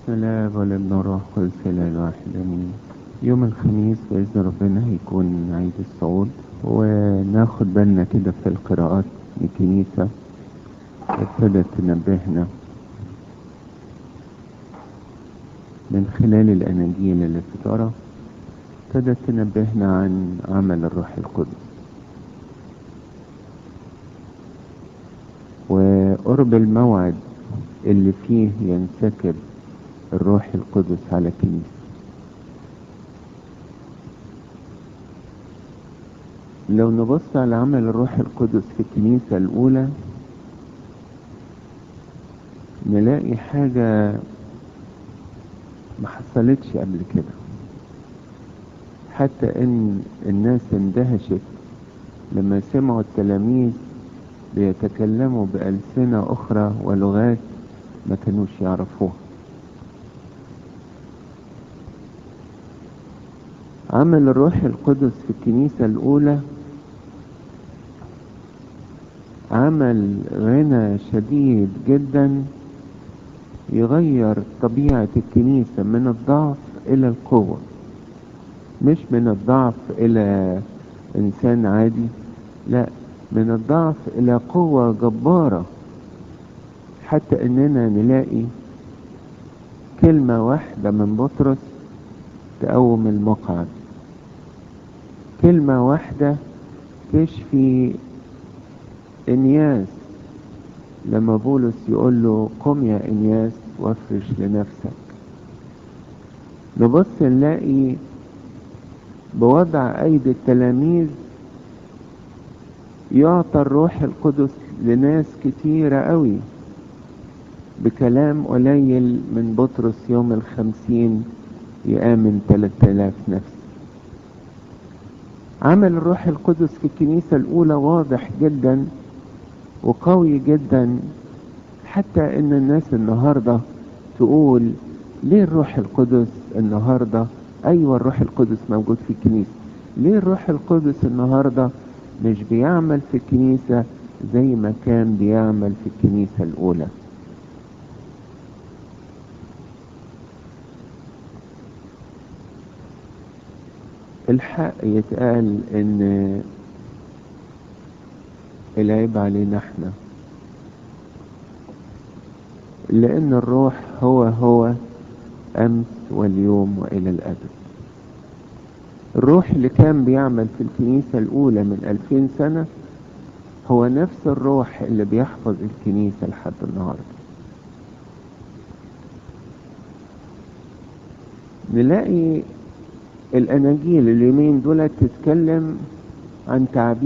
الاب والابن والروح القدس الاله الواحد امين يوم الخميس باذن ربنا هيكون عيد الصعود وناخد بالنا كده في القراءات الكنيسه ابتدت تنبهنا من خلال الاناجيل اللي بتقرا ابتدت تنبهنا عن عمل الروح القدس وقرب الموعد اللي فيه ينسكب الروح القدس على الكنيسة لو نبص على عمل الروح القدس في الكنيسة الأولى نلاقي حاجة ما حصلتش قبل كده حتى ان الناس اندهشت لما سمعوا التلاميذ بيتكلموا بألسنة أخرى ولغات ما كانوش يعرفوها عمل الروح القدس في الكنيسة الأولى عمل غنى شديد جدا يغير طبيعة الكنيسة من الضعف إلى القوة مش من الضعف إلى إنسان عادي لا من الضعف إلى قوة جبارة حتى إننا نلاقي كلمة واحدة من بطرس تقوم المقعد كلمة واحدة تشفي إنياس لما بولس يقول له قم يا إنياس وافرش لنفسك نبص نلاقي بوضع أيدي التلاميذ يعطى الروح القدس لناس كتيرة قوي بكلام قليل من بطرس يوم الخمسين يآمن تلات آلاف نفس عمل الروح القدس في الكنيسة الأولى واضح جدا وقوي جدا حتى ان الناس النهاردة تقول ليه الروح القدس النهاردة ايوه الروح القدس موجود في الكنيسة ليه الروح القدس النهاردة مش بيعمل في الكنيسة زي ما كان بيعمل في الكنيسة الاولى الحق يتقال ان العيب علينا احنا لان الروح هو هو امس واليوم والى الابد الروح اللي كان بيعمل في الكنيسة الاولى من الفين سنة هو نفس الروح اللي بيحفظ الكنيسة لحد النهاردة نلاقي الاناجيل اليومين دول تتكلم عن تعبير